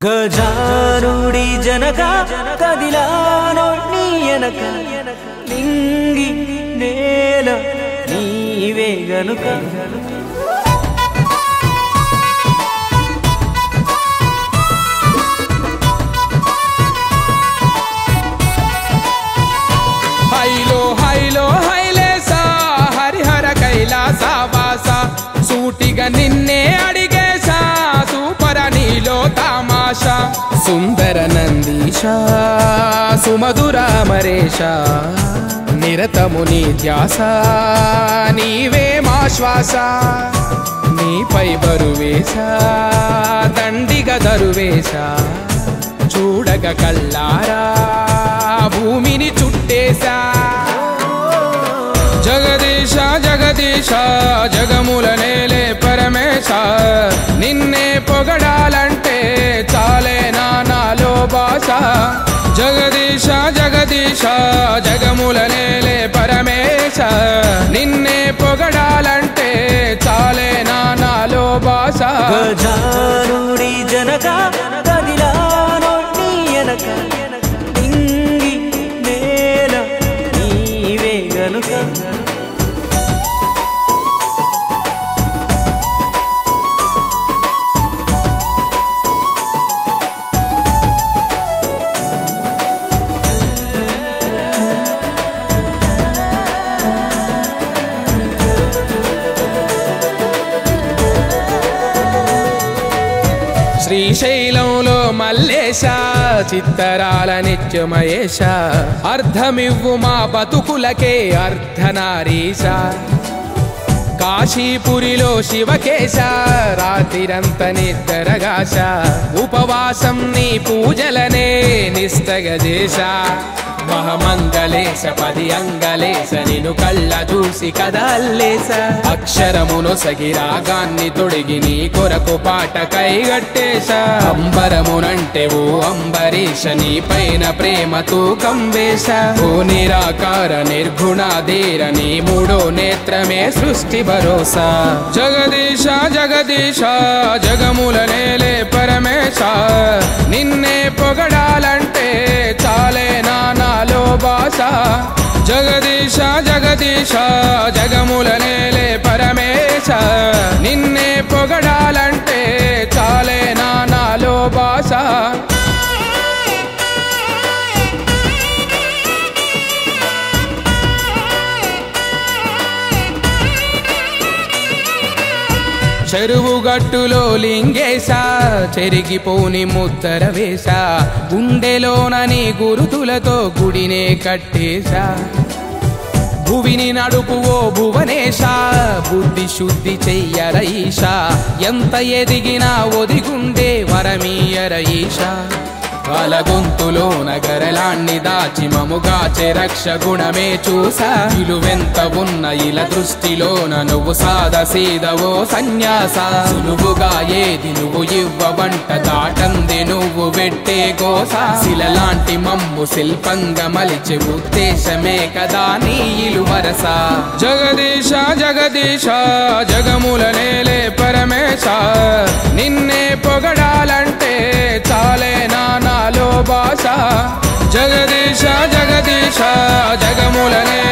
గజానుడి జనక కదిలానొడ్ని ఎనక లింగి నేల నీవే గనుక హైలో హైలో హైలేసా హరిహర కైలాస వాస సూటిగా నిన్నే అడిగేశా సూపర నీలో తమాషా సుందర నందీశ సుమధుర మరేష నిరతము నీ ధ్యాస నీవే మా శ్వాస నీపై బరువేశా దండిగ దరువేశా చూడగ కల్లారా భూమిని చుట్టేశా జగదీశ జగదీశ జగముల నేలే పరమేశ నిన్నే పొగడాలంటే చాలే నా నాలో భాష జగదీశ జగదీశ జగముల నేలే పరమేశ నిన్నే పొగడాలంటే చాలే నా నాలో భాష గజానుడి జనక కదిలానొడ్ని ఎనక లింగి నేల నీవే గనుక శ్రీశైలంలో మల్లేశ చిత్తరాల నిత్యమయేశ అర్ధమివ్వు మా బతుకులకే అర్ధనారీశ కాశీపురిలో శివకేశ రాత్రిరంత నిద్రగాశ ఉపవాసం నీ పూజలనే నిస్తగజేశ మహమంగళేశ పది అంగలేశ నిను కళ్ళ చూసి కదల్లేశ అక్షరమును సగి రాగాన్ని తొడిగి నీ కొరకు పాట కైగట్టేశ అంబరమునంటే ఓ అంబరీష నీ పైన ప్రేమతో కంవేశ ఓ నిరాకార నిర్గుణాధీర నీ మూడో నేత్రమే సృష్టి భరోసా జగదీశ జగదీశ జగముల నేలే పరమేశ నిన్నే పొగడాలంటే చాలే నా నాలో భాష జగదీశ జగదీశ జగముల నేలే పరమేశ నిన్నే పొగడాలంటే చాలే నా నాలో భాష చెరువు గట్టులో లింగేశా చెరిగిపోని ముద్దర వేశా గుండెలోనని గురుతులతో గుడినే కట్టేశా భువిని నడుపు ఓ భువనేశ బుద్ధి శుద్ధి చెయ్యర ఈశా ఎంత ఎదిగినా ఒదిగుండే వరమీయర ఈశా వాళ్ళ గొంతులో నగరలాన్ని దాచి మముగాచే రక్ష గుణమే చూసా విలువెంత ఉన్న ఇలా దృష్టిలోన నువ్వు సాద సీదవో సన్యాస సులువుగా ఏది నువ్వు ఇవ్వవంట దాటంది నువ్వు పెట్టే గోస శిలలాంటి మమ్ము శిల్పంగా మలిచే ఉద్దేశమే కదా నీ ఇలు వరస జగదీశ జగదీశ జగముల నేలే పరమేశ నిన్నే పొగడాలంటే చాలే నా నాలో భాష జగదీశ జగదీశ జగముల నేలే